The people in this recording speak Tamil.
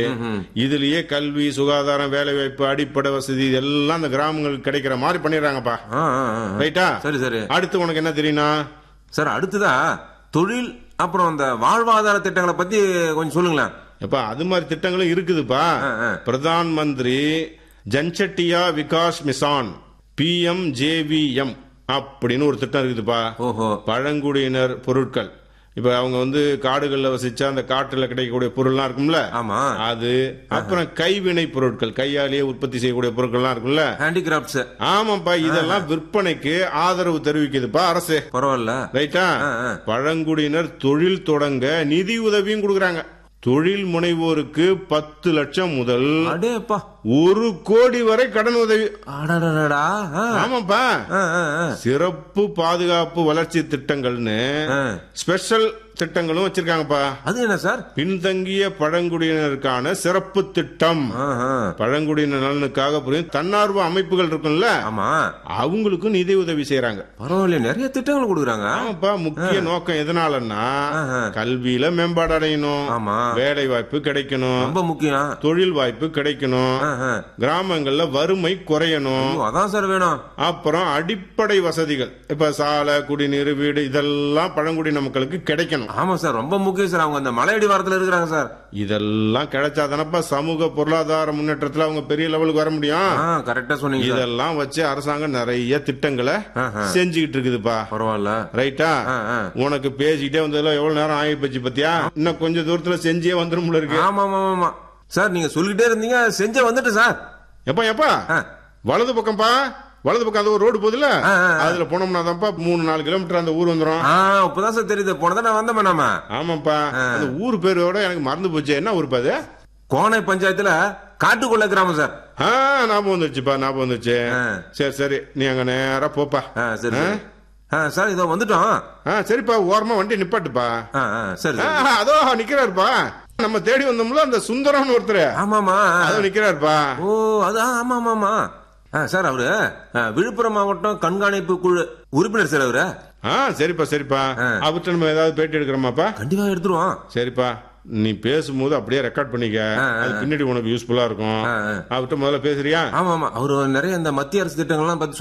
இதுலயே கல்வி சுகாதாரம் வேலை வாய்ப்பு அடிப்படை வசதி இதெல்லாம் அந்த கிராமங்களுக்கு கிடைக்கிற மாதிரி பண்ணிடுறாங்கப்பா ஆ, ஆ, ஆ, ஆ. ரைட்டா சரி சரி அடுத்து உனக்கு என்ன தெரியும்னா சார் அடுத்ததா தொழில் அப்புறம் அந்த வாழ்வாதார திட்டங்களை பத்தி கொஞ்சம் சொல்லுங்களேன் எப்பா அது மாதிரி திட்டங்களும் இருக்குதுப்பா ஆ, ஆ. Pradhan Mantri Janjatiya Vikas mission PM JVM அப்படின்னு ஒரு திட்டம் இருக்குதுப்பா ஓஹோ பழங்குடியினர் பொருட்கள் இப்ப அவங்க வந்து காடுகள்ல வசிச்சா அந்த காட்டுல கிடைக்கக்கூடிய பொருள்லாம் இருக்கும்ல ஆமா அது அப்புறம் கைவினை பொருட்கள் கையாலேயே உற்பத்தி செய்யக்கூடிய பொருட்கள்லாம் இருக்கும்ல ஹேண்டிகிராப்ட்ஸ் ஆமாப்பா இதெல்லாம் விற்பனைக்கு ஆதரவு தெரிவிக்குதுப்பா அரசு பரவாயில்ல ரைட்டா ஆ, ஆ. பழங்குடியினர் தொழில் தொடங்க நிதி உதவியும் கொடுக்கறாங்க தொழில் முனைவோருக்கு பத்து லட்சம் முதல் அடேப்பா ஒரு கோடி வரை கடன் உதவி அடடடடா ஆ, ஆமாப்பா ஆ, ஆ, ஆ. சிறப்பு பாதுகாப்பு வளர்ச்சி திட்டங்கள்னு ஆ. ஸ்பெஷல் திட்டங்களும் வச்சிருக்காங்கப்பா அது என்ன சார் பின்தங்கிய பழங்குடியினருக்கான சிறப்பு திட்டம் ஆஹா. பழங்குடியினர் நலனுக்காக புரியும் தன்னார்வ அமைப்புகள் இருக்கும்ல ஆமா அவங்களுக்கும் நிதி உதவி செய்யறாங்க பரவாயில்ல நிறைய திட்டங்கள் கொடுக்குறாங்க ஆமாப்பா முக்கிய நோக்கம் எதனாலன்னா ஆஹா. கல்வியில மேம்பாடு அடையணும் ஆமா வேலை வாய்ப்பு கிடைக்கணும் ரொம்ப முக்கியம் தொழில் வாய்ப்பு கிடைக்கணும் ஆஹா. கிராமங்கள்ல வறுமை குறையணும் ஐயோ, அதான் சார் வேணும் அப்புறம் அடிப்படை வசதிகள் இப்ப சாலை குடிநீர் வீடு இதெல்லாம் பழங்குடியின மக்களுக்கு கிடைக்கணும் ஆமா சார் ரொம்ப முக்கியம் சார் அவங்க அந்த மலையடி வாரத்துல இருக்கிறாங்க சார் இதெல்லாம் கிடைச்சாதானப்பா சமூக பொருளாதார முன்னேற்றத்துல அவங்க பெரிய லெவலுக்கு வர முடியும் ஆ கரெக்டா சொன்னீங்க சார் இதெல்லாம் வச்சு அரசாங்கம் நிறைய திட்டங்களை ஆஹா. செஞ்சுக்கிட்டு இருக்குதுப்பா பரவாயில்ல ரைட்டா ஆ, ஆ. உனக்கு பேசிக்கிட்டே வந்ததுல எவ்வளவு நேரம் ஆகி போச்சு பத்தியா இன்னும் கொஞ்சம் தூரத்துல செஞ்சே வந்துரும்ல இருக்கு ஆமா ஆமா ஆமா சார் நீங்க சொல்லிக்கிட்டே இருந்தீங்க செஞ்ச வந்துட்டு சார் எப்பா எப்பா ஆ. வலது பக்கம்பா வலது பக்கம் அந்த ஒரு ரோடு போகுதுல ஆ, ஆ, ஆ. அதுல போனோம்னா தான்ப்பா மூணு நாலு கிலோமீட்டர் அந்த ஊர் வந்துரும் ஆ இப்பதான் சார் தெரியுது போனதான் நான் வந்தோமே நாம ஆமாப்பா அந்த ஊர் பேரோட எனக்கு மறந்து போச்சு என்ன ஊர் அது கோனை பஞ்சாயத்துல காட்டுக்குள்ள கிராமம் சார் ஆ ஞாபகம் வந்துச்சுப்பா ஞாபகம் வந்துச்சு ஆ. சரி சரி நீ அங்க நேரா போப்பா ஆ சரி சரி. ஆ சார் இதோ வந்துட்டோம் ஆ சரிப்பா ஓரமா வண்டி நிப்பாட்டுப்பா ஆ ஆ சரி ஆ, சரி அதோ நிக்கிறாருப்பா நம்ம தேடி வந்தோம்ல அந்த சுந்தரம்னு ஒருத்தர் ஆமாமா அதோ நிக்கிறாருப்பா ஓ அது ஆமா ஆமா ஆமா ஆ சார் அவரு ஆ, விழுப்புரம் மாவட்டம் கண்காணிப்பு குழு உறுப்பினர் சார் அவரு ஆ சரிப்பா சரிப்பா ஆ. அவர்கிட்ட நம்ம ஏதாவது பேட்டி எடுக்கிறோமாப்பா கண்டிப்பா எடுத்துருவோம் சரிப்பா நீ பேசும்போது அப்படியே ரெக்கார்ட் பண்ணிக்க ஆ, ஆ. அது பின்னாடி உனக்கு யூஸ்ஃபுல்லா இருக்கும் ஆ, ஆ. அவர்கிட்ட முதல்ல பேசுறியா ஆமா ஆமா அவரு நிறைய இந்த மத்திய அரசு திட்டங்கள்லாம் பத்தி